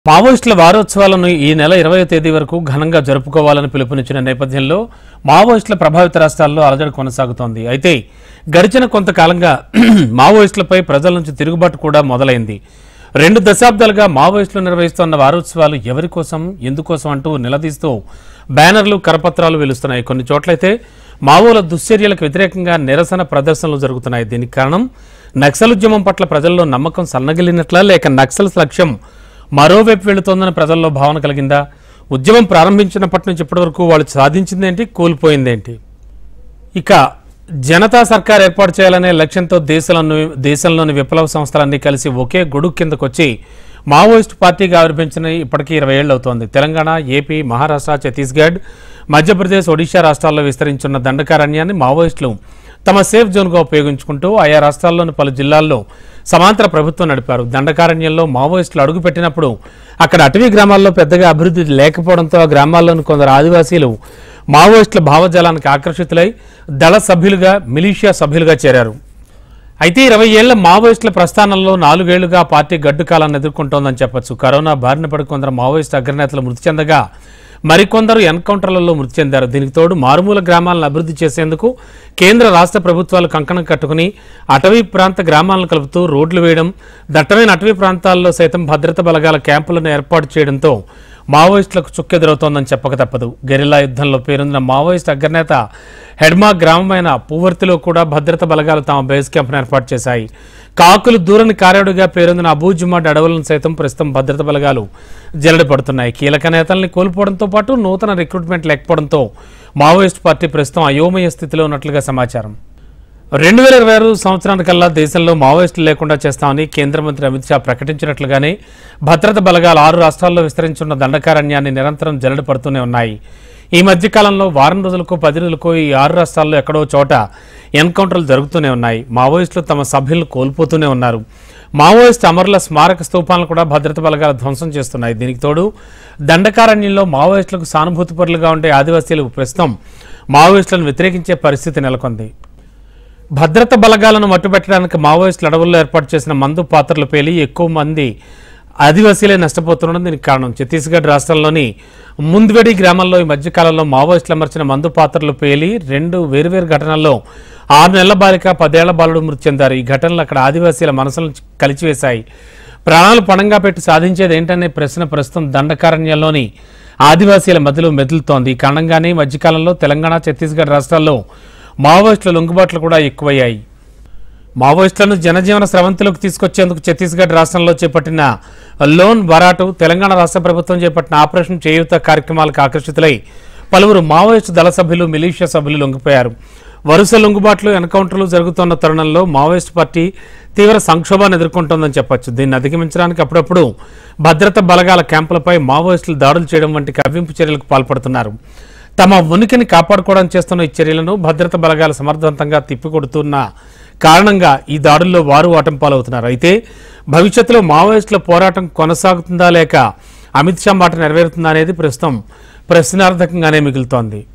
మావోయిస్టుల వారోత్సవాలను ఈ నెల ఇరవై తేదీ వరకు ఘనంగా జరుపుకోవాలని పిలుపునిచ్చిన నేపథ్యంలో మావోయిస్టుల ప్రభావిత రాష్ట్రాల్లో అలజడి కొనసాగుతోంది అయితే గడిచిన కొంతకాలంగా మావోయిస్టులపై ప్రజల నుంచి తిరుగుబాటు కూడా మొదలైంది రెండు దశాబ్దాలుగా మావోయిస్టులు నిర్వహిస్తున్న వారోత్సవాలు ఎవరి కోసం ఎందుకోసం అంటూ నిలదీస్తూ బ్యానర్లు కరపత్రాలు వెలుస్తున్నాయి కొన్ని చోట్లయితే మావోల దుశ్చర్యలకు వ్యతిరేకంగా నిరసన ప్రదర్శనలు జరుగుతున్నాయి దీనికి కారణం నక్సల్ ఉద్యమం పట్ల ప్రజల్లో నమ్మకం సన్నగిల్లినట్లా లేక నక్సల్స్ లక్ష్యం మరోవైపు వెళుతోందని ప్రజల్లో భావన కలిగిందా ఉద్యమం ప్రారంభించినప్పటి నుంచి ఇప్పటి వరకు వాళ్ళు సాధించిందేంటి కోల్పోయిందేంటి ఇక జనతా సర్కార్ ఏర్పాటు చేయాలనే లక్ష్యంతో దేశంలోని దేశంలోని విప్లవ సంస్థలన్నీ కలిసి ఒకే గొడుగు కిందకొచ్చి మావోయిస్ట్ పార్టీగా ఆవిర్భించిన ఇప్పటికీ ఇరవై ఏళ్ళు అవుతోంది తెలంగాణ ఏపీ మహారాష్ట్ర ఛత్తీస్గఢ్ మధ్యప్రదేశ్ ఒడిశా రాష్ట్రాల్లో విస్తరించున్న దండకారణ్యాన్ని మావోయిస్టులు తమ సేఫ్ జోన్గా ఉపయోగించుకుంటూ ఆయా రాష్ట్రాల్లోని పలు జిల్లాల్లో సమాంతర ప్రభుత్వం నడిపారు దండకారణ్యంలో మావోయిస్టులు అడుగుపెట్టినప్పుడు అక్కడ అటవీ గ్రామాల్లో పెద్దగా అభివృద్ధి లేకపోవడంతో ఆ గ్రామాల్లోని కొందరు ఆదివాసీలు మావోయిస్టుల భావజాలానికి ఆకర్షితులై దళ సభ్యులుగా మిలీషియా సభ్యులుగా చేరారు అయితే ఇరవై ఏళ్ల మావోయిస్టుల ప్రస్థానంలో నాలుగేళ్లుగా ఆ పార్టీ గడ్డు కాలాన్ని ఎదుర్కొంటోందని చెప్పొచ్చు కరోనా బారిన పడి కొందరు మావోయిస్టు అగ్రనేతలు మృతి చెందగా మరికొందరు ఎన్కౌంటర్లలో మృతి చెందారు దీనికి తోడు మారుమూల గ్రామాలను అభివృద్ధి చేసేందుకు కేంద్ర రాష్ట్ర ప్రభుత్వాలు కంకణం కట్టుకుని అటవీ ప్రాంత గ్రామాలను కలుపుతూ రోడ్లు వేయడం దట్టమైన అటవీ ప్రాంతాల్లో సైతం భద్రత బలగాల క్యాంపులను ఏర్పాటు చేయడంతో మావోయిస్టులకు చుక్కెదురవుతోందని చెప్పక తప్పదు గెరిల్లా యుద్ధంలో పేరొందిన మావోయిస్ట్ అగ్రనేత హెడ్మా గ్రామమైన పువ్వర్తిలో కూడా భద్రత బలగాలు తమ బేస్ క్యాంప్ను ఏర్పాటు చేశాయి కాకులు దూరని కారేడుగా పేరొందిన అబూజుమాడ్ అడవులను సైతం ప్రస్తుతం భద్రత బలగాలు జల్లడి పడుతున్నాయి కీలక నేతల్ని కోల్పోవడంతో పాటు నూతన రిక్రూట్మెంట్ లేకపోవడంతో మావోయిస్ట్ పార్టీ ప్రస్తుతం అయోమయ స్థితిలో ఉన్నట్లుగా సమాచారం రెండు వేల ఇరవై ఆరు సంవత్సరానికల్లా దేశంలో మావోయిస్టులు లేకుండా చేస్తామని కేంద్ర మంత్రి అమిత్ షా ప్రకటించినట్లుగానే భద్రత బలగాలు ఆరు రాష్ట్రాల్లో విస్తరించున్న దండకారణ్యాన్ని నిరంతరం జల్లడి పడుతూనే ఉన్నాయి ఈ మధ్య కాలంలో వారం రోజులకు పది రోజులకు ఈ ఆరు రాష్ట్రాల్లో ఎక్కడో చోట ఎన్కౌంటర్లు జరుగుతూనే ఉన్నాయి మావోయిస్టులు తమ సభ్యులను కోల్పోతూనే ఉన్నారు మావోయిస్ట్ అమరుల స్మారక స్తూపాలను కూడా భద్రత బలగాలు ధ్వంసం చేస్తున్నాయి దీనికి తోడు దండకారణ్యంలో మావోయిస్టులకు సానుభూతిపరులుగా ఉండే ఆదివాసీలు ప్రస్తుతం మావోయిస్టులను వ్యతిరేకించే పరిస్థితి నెలకొంది భద్రత బలగాలను మట్టుపెట్టడానికి మావోయిస్టులు అడవుల్లో ఏర్పాటు చేసిన మందు పాత్రలు పేలి ఎక్కువ మంది ఆదివాసీలే నష్టపోతుండడం దీనికి కారణం ఛత్తీస్గఢ్ రాష్ట్రంలోని ముందువెడి గ్రామంలో ఈ మధ్యకాలంలో మావోయిస్టులు అమర్చిన మందు పాత్రలు పేలి రెండు వేరువేరు ఘటనల్లో ఆరు నెలల బాలిక పదేళ్ల బాలుడు మృతి చెందారు ఈ ఘటనలు అక్కడ ఆదివాసీల మనసులను కలిచివేశాయి ప్రాణాలు పణంగా పెట్టి సాధించేది ఏంటనే ప్రశ్న ప్రస్తుతం దండకారణ్యంలోని ఆదివాసీల మధ్యలో మెదులుతోంది ఈ కారణంగానే ఈ మధ్యకాలంలో తెలంగాణ ఛత్తీస్గఢ్ రాష్ట్రాల్లో మావోయిస్టుల లొంగుబాట్లు కూడా ఎక్కువయ్యాయి మావోయిస్టులను జనజీవన స్రవంతిలోకి తీసుకొచ్చేందుకు ఛత్తీస్గఢ్ రాష్ట్రంలో చేపట్టిన లోన్ బరాటు తెలంగాణ రాష్ట్ర ప్రభుత్వం చేపట్టిన ఆపరేషన్ చేయూత కార్యక్రమాలకు ఆకర్షితులై పలువురు మావోయిస్టు దళ సభ్యులు మిలీషియా సభ్యులు లొంగిపోయారు వరుస లొంగుబాట్లు ఎన్కౌంటర్లు జరుగుతున్న తరుణంలో మావోయిస్టు పార్టీ తీవ్ర సంక్షోభాన్ని ఎదుర్కొంటోందని చెప్పొచ్చు దీన్ని అధిగమించడానికి అప్పుడప్పుడు భద్రత బలగాల క్యాంపులపై మావోయిస్టులు దాడులు చేయడం వంటి కవ్వింపు చర్యలకు పాల్పడుతున్నారు తమ ఉనికిని కాపాడుకోవడం చేస్తున్న ఈ చర్యలను భద్రత బలగాలు సమర్థవంతంగా తిప్పికొడుతున్న కారణంగా ఈ దాడుల్లో వారు ఆటం పాలవుతున్నారు అయితే భవిష్యత్తులో మావోయిస్టుల పోరాటం కొనసాగుతుందా లేక అమిత్ షా మాట నెరవేరుతుందా అనేది ప్రస్తుతం ప్రశ్నార్థకంగానే మిగులుతోంది